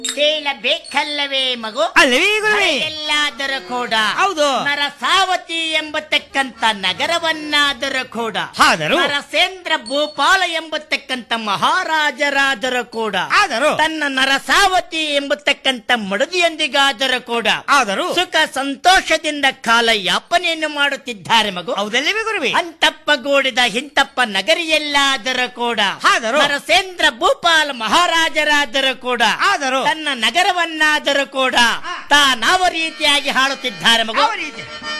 ಕೇಳಬೇಕಲ್ಲವೇ ಮಗು ಅಲ್ಲವೇ ಗುರುವೇ ಎಲ್ಲಾದರೂ ಕೂಡ ಹೌದು. ನರಸಾವತಿ ಎಂಬತಕ್ಕಂತ ನಗರವನ್ನಾದರೂ ಕೂಡ ಆದರೂ ನರಸೇಂದ್ರ ಭೂಪಾಲ ಎಂಬತಕ್ಕಂತ ಮಹಾರಾಜರಾದರೂ ಕೂಡ ಆದರೂ ತನ್ನ ನರಸಾವತಿ ಎಂಬತಕ್ಕಂತ ಮಡದಿಯೊಂದಿಗಾದರೂ ಕೂಡ ಆದರೂ ಸುಖ ಸಂತೋಷದಿಂದ ಕಾಲ ಯಾಪನೆಯನ್ನು ಮಾಡುತ್ತಿದ್ದಾರೆ ಮಗು ಹೌದಲ್ಲವೇ ಗುರುವೇ ಅಂತಪ್ಪಗೂಡಿದ ಹಿಂತಪ್ಪ ನಗರಿಯಲ್ಲಾದರೂ ಕೂಡ ಆದರೂ ನರಸೇಂದ್ರ ಭೂಪಾಲ ಮಹಾರಾಜರಾದರೂ ಕೂಡ ಆದರೂ ತನ್ನ ನಗರವನ್ನಾದರೂ ಕೂಡ ತಾನಾವ ರೀತಿಯಾಗಿ ಹಾಳುತ್ತಿದ್ದಾರೆ ಮಗು ಯಾವ ರೀತಿ